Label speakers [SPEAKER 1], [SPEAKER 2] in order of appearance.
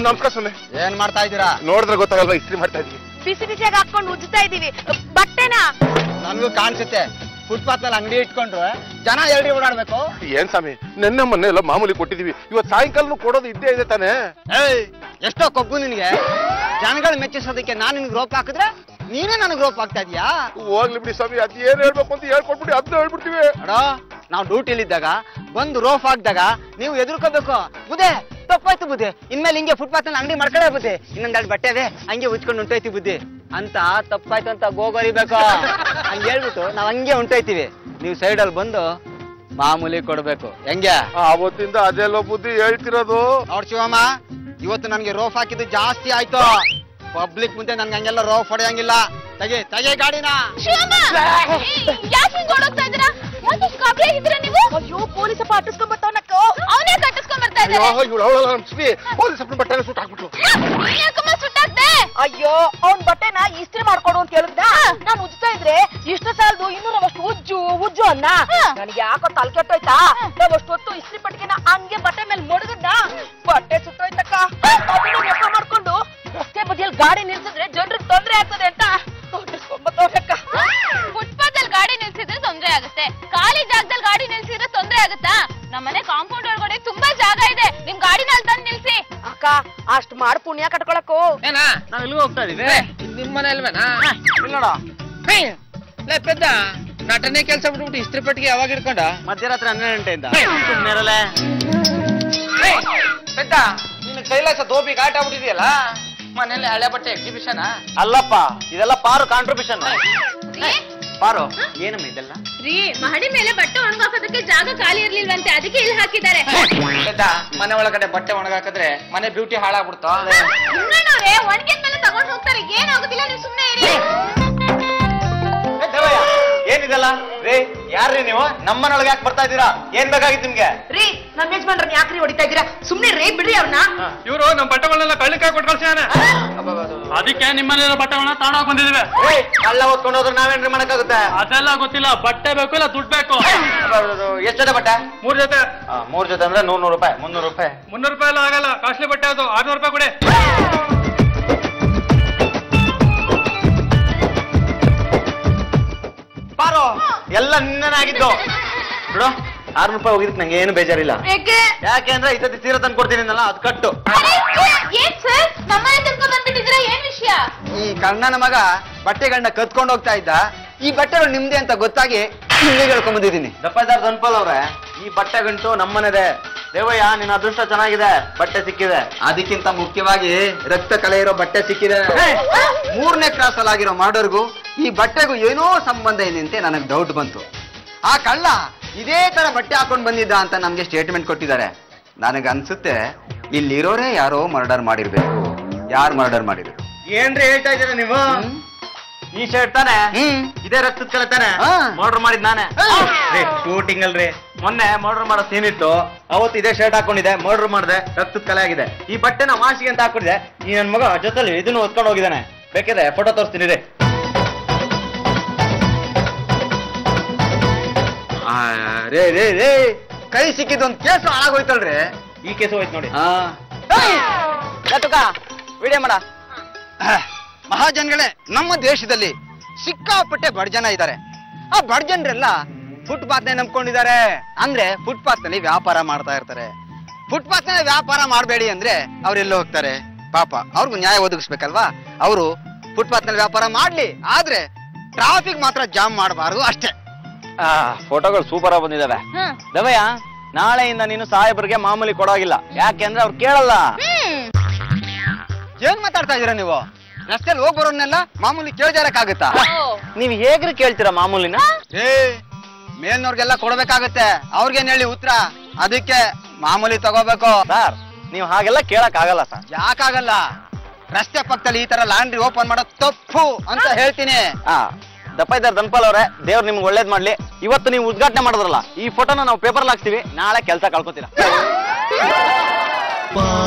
[SPEAKER 1] ನಮಸ್ಕಾರ ಸುಮ್ಮನೆ
[SPEAKER 2] ಏನ್ ಮಾಡ್ತಾ ಇದ್ದೀರಾ
[SPEAKER 1] ನೋಡಿದ್ರೆ ಗೊತ್ತಾಗಲ್ವಾ ಇಸ್ತ್ರಿ ಮಾಡ್ತಾ ಇದೀವಿ
[SPEAKER 3] ಬಿಸಿ ಬಿಸಿಯಾಗಿ ಹಾಕೊಂಡು ಉಜ್ಜುತ್ತಾ ಇದೀವಿ ಬಟ್ಟೆನಾ
[SPEAKER 2] ನನ್ಗೂ ಕಾಣಿಸುತ್ತೆ ಫುಟ್ಪಾತ್ ಅಲ್ಲಿ ಅಂಗಡಿ ಇಟ್ಕೊಂಡ್ರು ಜನ ಎಲ್ರಿ ಓಡಾಡ್ಬೇಕು
[SPEAKER 1] ಏನ್ ಸ್ವಾಮಿ ನೆನ್ನೆ ಮೊನ್ನೆ ಎಲ್ಲ ಮಾಮೂಲಿ ಕೊಟ್ಟಿದೀವಿ ಇವತ್ತು ಸಾಯಂಕಾಲ ಕೊಡೋದು ಇದ್ದೇ ಇದೆ ತಾನೇ
[SPEAKER 2] ಏಯ್ ಎಷ್ಟೋ ಕೊಬ್ಬು ನಿನಗೆ ಜನಗಳು ಮೆಚ್ಚಿಸೋದಕ್ಕೆ ನಾನು ನಿನ್ಗೆ ರೋಪ್ ಹಾಕಿದ್ರೆ ನೀನೇ ನನಗೆ ರೋಪ್ ಹಾಕ್ತಾ ಇದೀಯಾ
[SPEAKER 1] ಹೋಗ್ಲಿ ಬಿಡಿ ಸ್ವಾಮಿ ಅದ್ ಏನ್ ಹೇಳ್ಬೇಕು ಅಂತ ಹೇಳ್ಕೊಟ್ಬಿಡಿ ಅದನ್ನ ಹೇಳ್ಬಿಡ್ತೀವಿ
[SPEAKER 2] ಅಡೋ ನಾವು ಡ್ಯೂಟಿಲಿದ್ದಾಗ ಬಂದು ರೋಫ್ ಹಾಕ್ದಾಗ ನೀವು ಎದುರ್ಕೋಬೇಕು ಬುದ್ಧಿ ತಪ್ಪಾಯ್ತು ಬುದ್ಧಿ ಇನ್ಮೇಲೆ ಹಿಂಗೆ ಫುಟ್ಪಾತ್ ನಲ್ಲಿ ಅಂಗಡಿ ಮಾಡ್ಕೊಳ್ಳೇ ಬುದ್ಧಿ ಇನ್ನೊಂದೆರಡು ಬಟ್ಟೆ ಇದೆ ಹಂಗೆ ಉಚ್ಕೊಂಡು ಉಂಟೋಯ್ತಿ ಬುದ್ಧಿ ಅಂತ ತಪ್ಪಾಯ್ತು ಅಂತ ಗೋಗೋರಿಬೇಕು ಹಂಗೆ ಹೇಳ್ಬಿಟ್ಟು ನಾವ್ ಹಂಗೆ ಉಂಟೋಯ್ತೀವಿ ನೀವು ಸೈಡಲ್ಲಿ ಬಂದು ಮಾಮೂಲಿ ಕೊಡ್ಬೇಕು ಹೆಂಗೆ
[SPEAKER 1] ಆವತ್ತಿಂದ ಅದೆಲ್ಲೋ ಬುದ್ಧಿ ಹೇಳ್ತಿರೋದು
[SPEAKER 2] ಅವ್ರ ಶಿವಮ್ಮ ಇವತ್ತು ನನಗೆ ರೋಫ್ ಹಾಕಿದ್ದು ಜಾಸ್ತಿ ಆಯ್ತು ಪಬ್ಲಿಕ್ ಮುಂದೆ ನನ್ಗೆ ಹಂಗೆಲ್ಲ ರೋಫ್ ಹೊಡೆಯಂಗಿಲ್ಲ ತೆಗೆ ತೆಗೆ ಗಾಡಿನ
[SPEAKER 3] ಯಾಕೆ ಹಿಂಗ್ ಓಡೋಗ್ತಾ ಇದ್ದೀರಾ ಒಂದಿಷ್ಟು ಗಾಬರಿ ಆಗಿದ್ದೀರಾ ನೀವು ಅಯ್ಯೋ ಪೊಲೀಸ್ ಅಪ್ಪ ಅಟ್ಟಿಸ್ಕೊಂಡ್ ಬರ್ತಾವನಕ್ಕ ಅವನೇ ಕಟ್ಟಿಸ್ಕೊಂಡ್ ಬರ್ತಾ
[SPEAKER 1] ಅಯ್ಯೋ
[SPEAKER 3] ಇದ್ದಾರೆ
[SPEAKER 1] ಇವಳು ಅವಳ ಅನ್ಸ್ಬಿ ಪೊಲೀಸ್ ಅಪ್ಪನ ಬಟ್ಟೆ ಸುಟ್ಟು ಹಾಕ್ಬಿಟ್ರು
[SPEAKER 3] ಯಾಕಮ್ಮ ಸುಟ್ಟಾಕ್ದೆ
[SPEAKER 4] ಅಯ್ಯೋ ಅವ್ನ್ ಬಟ್ಟೆನ ಇಸ್ತ್ರಿ ಮಾಡ್ಕೊಡು ಅಂತ ಹೇಳಿದ್ದ ನಾನು ಉಜ್ತಾ ಇದ್ರೆ ಇಷ್ಟು ಸಾಲದು ಇನ್ನೂ ನಮ್ಮಷ್ಟು ಉಜ್ಜು ಉಜ್ಜು ಅನ್ನ ನನಗೆ ಯಾಕೋ ತಲೆ ಕೆಟ್ಟೋಯ್ತಾ ನಾವಷ್ಟು ಹೊತ್ತು ಇಸ್ತ್ರಿ ಪಟ್ಟಿಗೆನ ಹಂಗೆ ಬಟ್ಟೆ ಮೇಲೆ ಮಡಗದ್ನ ಬಟ್ಟೆ ಸುಟ್ಟೋಯ್ತಕ್ಕ ಅದನ್ನ ನೆಪ ಮಾಡ್ಕೊಂಡು ರಸ್ತೆ ಬದಿಯಲ್ಲಿ ಗಾಡಿ ನಿಲ್ಸಿದ್ರೆ ಜನರಿಗೆ ತೊಂದ್ರೆ ಆಗ್ತದೆ ಅಂತ ಹೊಟ್ಟಿಸ್ಕೊಂಬತ್ತವ್ರಕ್ಕ
[SPEAKER 3] ಫುಟ್ಪಾತ್ ಅಲ್ಲಿ ಗಾಡಿ ನಿಲ್ಸಿದ್ರೆ ತೊಂದ್ರೆ ಆಗುತ್ತೆ ಖಾಲಿ ಜಾಗದಲ್ಲಿ ಗಾಡಿ ನಿಲ್ಸಿದ್ರೆ ತೊಂದ್ರೆ ಆಗುತ್ತಾ ನಮ್ಮನೆ ಕಾಂಪೌಂಡ್ ಒಳಗಡೆ ತುಂಬಾ ಜಾಗ ಇದೆ ನಿಮ್ ಗಾಡಿನ ಅಲ್ಲಿ ತಂದು ನಿಲ್ಸಿ
[SPEAKER 4] ಅಕ್ಕ ಅಷ್ಟ್ ಮಾಡ್ ಪುಣ್ಯ ಕಟ್ಕೊಳಕು
[SPEAKER 5] ಏನಾ ನಾವ್ ಎಲ್ಲಿಗೆ ಹೋಗ್ತಾ ಇದೀವಿ ನಿಮ್ ಮನೆ ಅಲ್ವೇನಾ
[SPEAKER 2] ನೋಡ
[SPEAKER 5] ಹೇ, ಲೇ ಪೆದ್ದ ನಟನೆ ಕೆಲ್ಸ ಬಿಟ್ಬಿಟ್ಟು ಇಸ್ತ್ರಿ ಪಟ್ಟಿಗೆ ಯಾವಾಗ ಇಟ್ಕೊಂಡ
[SPEAKER 2] ಮಧ್ಯರಾತ್ರಿ ಹನ್ನೆರಡು ಗಂಟೆಯಿಂದ
[SPEAKER 5] ಹೇ, ಪೆದ್ದ ನಿನ್ನ ಕೈಲಾಸ ದೋಬಿ ಗಾಟ ಆಗ್ಬಿಟ್ಟಿದೆಯಲ್ಲ ಮನೇಲಿ ಹಳೆ ಬಟ್ಟೆ ಎಕ್ಸಿಬಿಷನ್
[SPEAKER 2] ಅಲ್ಲಪ್ಪ ಇದೆಲ್ಲ ಪಾರು ಕಾಂಟ್ರಿಬ್ಯೂಷನ್ ಪಾರು ಏನಮ್ಮ ಇದೆಲ್ಲ
[SPEAKER 3] ರೀ ಮಹಡಿ ಮೇಲೆ ಬಟ್ಟೆ ಒಣಗಾಕೋದಕ್ಕೆ ಜಾಗ ಖಾಲಿ ಇರ್ಲಿಲ್ವಂತೆ ಅದಕ್ಕೆ ಇಲ್ಲಿ ಹಾಕಿದ್ದಾರೆ
[SPEAKER 5] ಪೆದ್ದ ಮನೆ ಒಳಗಡೆ ಬಟ್ಟೆ ಒಣಗಾಕಿದ್ರೆ ಮನೆ ಬ್ಯೂಟಿ ಹಾಳಾಗ್ಬಿಡ್ತು
[SPEAKER 3] ಸುಮ್ಮನೆ ಒಣಗಿದ ಮೇಲೆ ತಗೊಂಡ್ ಹೋಗ್ತಾರೆ ಏನಾಗುದಿಲ್ಲ ನೀವು ಸುಮ್ಮನೆ ಇರಿ
[SPEAKER 2] ಏನಿದೆಲ್ಲ ರೇ ಯಾರ್ರಿ ನೀವು ನಮ್ಮನೊಳಗೆ ಯಾಕೆ ಬರ್ತಾ ಇದ್ದೀರಾ ಏನ್ ಬೇಕಾಗಿತ್ತು ನಿಮ್ಗೆ
[SPEAKER 4] ರೀ ನಮ್ಮ ಯಜಮಾನ್ರನ್ನ ಯಾಕ್ರಿ ಹೊಡಿತಾ ಇದ್ದೀರಾ ಸುಮ್ನೆ ರೇ ಬಿಡ್ರಿ ಅವ್ರನ್ನ
[SPEAKER 6] ಇವರು ನಮ್ಮ ಬಟ್ಟೆಗಳನ್ನೆಲ್ಲ ಕಳ್ಳಿಕಾಯಿ ಕೊಟ್ಟು ಕಳ್ಸ್ಯಾನ ಅದಕ್ಕೆ ನಿಮ್ಮನೆಲ್ಲ ಬಟ್ಟೆಗಳನ್ನ ತಾಣಾಕ್ ಬಂದಿದ್ದೀವಿ
[SPEAKER 2] ಏಯ್, ಕಳ್ಳ ಓದ್ಕೊಂಡು ಹೋದ್ರೆ ನಾವೇನ್ರಿ ಮಾಡಕ್ಕಾಗುತ್ತೆ
[SPEAKER 6] ಅದೆಲ್ಲ ಗೊತ್ತಿಲ್ಲ ಬಟ್ಟೆ ಬೇಕು ಇಲ್ಲ ದುಡ್ಡು ಬೇಕು
[SPEAKER 2] ಎಷ್ಟು ಜೊತೆ ಬಟ್ಟೆ
[SPEAKER 6] ಮೂರ್ ಜೊತೆ
[SPEAKER 2] ಆ, ಮೂರ್ ಜೊತೆ ಅಂದ್ರೆ ನೂರ್ ನೂರು ರೂಪಾಯಿ ಮುನ್ನೂರು ರೂಪಾಯಿ
[SPEAKER 6] ಮುನ್ನೂರು ರೂಪಾಯಿ ಎಲ್ಲ ಆಗಲ್ಲ ಕಾಸ್ಟ್ಲಿ ಬಟ್ಟೆ ಅದು ಆರ್ನೂರು ರೂಪಾಯಿ ಕೊಡಿ
[SPEAKER 2] ಪಾರು ಎಲ್ಲ ನಿನ್ನೆ ಆಗಿದ್ದು ಬಿಡು ಆರ್ನೂರು ರೂಪಾಯಿ ಹೋಗಿದ್ದಕ್ಕೆ ನಂಗೆ ಏನು ಬೇಜಾರಿಲ್ಲ ಯಾಕೆ ಅಂದ್ರೆ ಈ ಸತಿ ಸೀರೆ ತಂದು ಕೊಡ್ತೀನಿ ಅನ್ನಲ್ಲ ಅದು ಕಟ್ಟು
[SPEAKER 3] ಏನ್ ಸರ್ ನಮ್ಮನೆ ತನಕ ಬಂದ್ಬಿಟ್ಟಿದ್ದೀರಾ ಏನ್ ವಿಷಯ
[SPEAKER 2] ಈ ಕಣ್ಣನ ಮಗ ಬಟ್ಟೆಗಳನ್ನ ಕತ್ಕೊಂಡು ಹೋಗ್ತಾ ಇದ್ದ ಈ ಬಟ್ಟೆಗಳು ನಿಮ್ದೆ ಅಂತ ಗೊತ್ತಾಗಿ ಹಿಂಗೆ ಹೇಳ್ಕೊಂಬಂದಿದ್ದೀನಿ ದಪ್ಪದಾರ್ ದನ್ಪಾಲ್ ಅವ್ರೆ ಈ ಬಟ್ಟೆ ಗಂಟು ನಮ್ಮನೆದೆ ದೇವಯ್ಯ ನಿನ್ನ ಅದೃಷ್ಟ ಚೆನ್ನಾಗಿದೆ ಬಟ್ಟೆ ಸಿಕ್ಕಿದೆ ಅದಕ್ಕಿಂತ ಮುಖ್ಯವಾಗಿ ರಕ್ತ ಕಲೆ ಇರೋ ಬಟ್ಟೆ ಸಿಕ್ಕಿದೆ ಮೂರನೇ ಕ್ರಾಸ್ ಅಲ್ಲಿ ಆಗಿರೋ ಮಾಡೋರ್ಗು ಈ ಬಟ್ಟೆಗೂ ಏನೋ ಸಂಬಂಧ ಇದೆ ಅಂತ ನನಗೆ ಡೌಟ್ ಬಂತು ಆ ಕಳ್ಳ ಇದೇ ತರ ಬಟ್ಟೆ ಹಾಕೊಂಡ್ ಬಂದಿದ್ದ ಅಂತ ನಮ್ಗೆ ಸ್ಟೇಟ್ಮೆಂಟ್ ಕೊಟ್ಟಿದ್ದಾರೆ ನನಗೆ ಅನ್ಸುತ್ತೆ ಇಲ್ಲಿರೋರೇ ಯಾರೋ ಮರ್ಡರ್ ಮಾಡಿರ್ಬೇಕು ಯಾರು ಮರ್ಡರ್ ಮಾಡಿರ್ಬೇಕು
[SPEAKER 5] ಏನ್ರಿ ಹೇಳ್ತಾ ಇದ್ದೀರಾ ನೀವು
[SPEAKER 2] ಈ ಶರ್ಟ್ ತಾನೆ ಇದೇ ರಕ್ತದ ಕಲೆ ತಾನೆ ಮರ್ಡರ್ ಮಾಡಿದ್ ನಾನೇ ಶೂಟಿಂಗ್ ಅಲ್ರಿ ಮೊನ್ನೆ ಮರ್ಡರ್ ಮಾಡೋ ಸೀನ್ ಇತ್ತು ಅವತ್ತು ಇದೇ ಶರ್ಟ್ ಹಾಕೊಂಡಿದೆ ಮರ್ಡರ್ ಮಾಡಿದೆ ರಕ್ತದ ಕಲೆ ಆಗಿದೆ ಈ ಬಟ್ಟೆನ ವಾಶಿಗೆ ಅಂತ ಹಾಕೊಂಡಿದೆ ಈ ನನ್ ಮಗ ಜೊತೆಲಿ ಇದನ್ನು ಹೊತ್ಕೊಂಡು ಹೋಗಿದ್ದಾನೆ ಬೇಕಿದೆ ಫೋಟೋ ತೋರಿಸ್ತೀನಿ ರೀ ಆ, ರೇ ರೇ ರೇ ಕೈ ಸಿಕ್ಕಿದ್ದು ಒಂದು ಕೇಸು ಹಾಳಾಗೋಯ್ತಲ್ರಿ
[SPEAKER 5] ಈ ಕೇಸು ಹೋಯ್ತು ನೋಡಿ
[SPEAKER 2] ವಿಡಿಯೋ ಮಾಡ ಮಹಾಜನಗಳೇ ನಮ್ಮ ದೇಶದಲ್ಲಿ ಸಿಕ್ಕಾಪಟ್ಟೆ ಬಡಜನ ಇದ್ದಾರೆ ಆ ಬಡಜನರೆಲ್ಲ ಫುಟ್ಪಾತ್ ನಂಬ್ಕೊಂಡಿದ್ದಾರೆ ಅಂದ್ರೆ ಫುಟ್ಪಾತ್ ನಲ್ಲಿ ವ್ಯಾಪಾರ ಮಾಡ್ತಾ ಇರ್ತಾರೆ ಫುಟ್ಪಾತ್ ನಲ್ಲಿ ವ್ಯಾಪಾರ ಮಾಡಬೇಡಿ ಅಂದ್ರೆ ಅವ್ರೆಲ್ಲ ಹೋಗ್ತಾರೆ ಪಾಪ ಅವ್ರಿಗೂ ನ್ಯಾಯ ಒದಗಿಸ್ಬೇಕಲ್ವಾ ಅವರು ಫುಟ್ಪಾತ್ ನಲ್ಲಿ ವ್ಯಾಪಾರ ಮಾಡ್ಲಿ ಆದ್ರೆ ಟ್ರಾಫಿಕ್ ಮಾತ್ರ ಜಾಮ್ ಮಾಡಬಾರದು ಅಷ್ಟೇ ಫೋಟೋಗಳು ಸೂಪರ್ ಆಗಿ ಬಂದಿದಾವೆ ದವಯ್ಯ ನಾಳೆಯಿಂದ ನೀನು ಸಾಹೇಬ್ರಿಗೆ ಮಾಮೂಲಿ ಕೊಡೋಗಿಲ್ಲ ಯಾಕೆಂದ್ರೆ ಅವ್ರು ಕೇಳಲ್ಲ ಏನ್ ಮಾತಾಡ್ತಾ ಇದೀರಾ ನೀವು ರಸ್ತೆಯಲ್ಲಿ ಹೋಗ್ ಬರೋನ್ನೆಲ್ಲ ಮಾಮೂಲಿ ಕೇಳ್ಜಾರಕ್ಕಾಗತ್ತಾ ನೀವ್ ಹೇಗ್ರಿ ಕೇಳ್ತೀರಾ ಮಾಮೂಲಿನ ಏ ಮೇಲ್ನವ್ರಿಗೆಲ್ಲ ಕೊಡ್ಬೇಕಾಗತ್ತೆ ಅವ್ರಿಗೇನ್ ಹೇಳಿ ಉತ್ತರ ಅದಕ್ಕೆ ಮಾಮೂಲಿ ತಗೋಬೇಕು ಸರ್ ನೀವು ಹಾಗೆಲ್ಲ ಕೇಳಕ್ ಆಗಲ್ಲ ಸರ್ ಯಾಕಾಗಲ್ಲ ರಸ್ತೆ ಪಕ್ಕದಲ್ಲಿ ಈ ತರ ಲಾಂಡ್ರಿ ಓಪನ್ ಮಾಡೋದು ತಪ್ಪು ಅಂತ ಹೇಳ್ತೀನಿ ದಪ್ಪ ಇದ್ದಾರೆ ದನ್ಪಾಲ್ ಅವ್ರೆ ದೇವ್ರು ನಿಮ್ಗೆ ಒಳ್ಳೇದ್ ಮಾಡ್ಲಿ ಇವತ್ತು ನೀವು ಉದ್ಘಾಟನೆ ಮಾಡಿದ್ರಲ್ಲ ಈ ಫೋಟೋನ ನಾವು ಪೇಪರ್ ಹಾಕ್ತಿವಿ ನಾಳೆ ಕೆಲಸ ಕಳ್ಕೊತೀರಾ
[SPEAKER 7] ಬಾ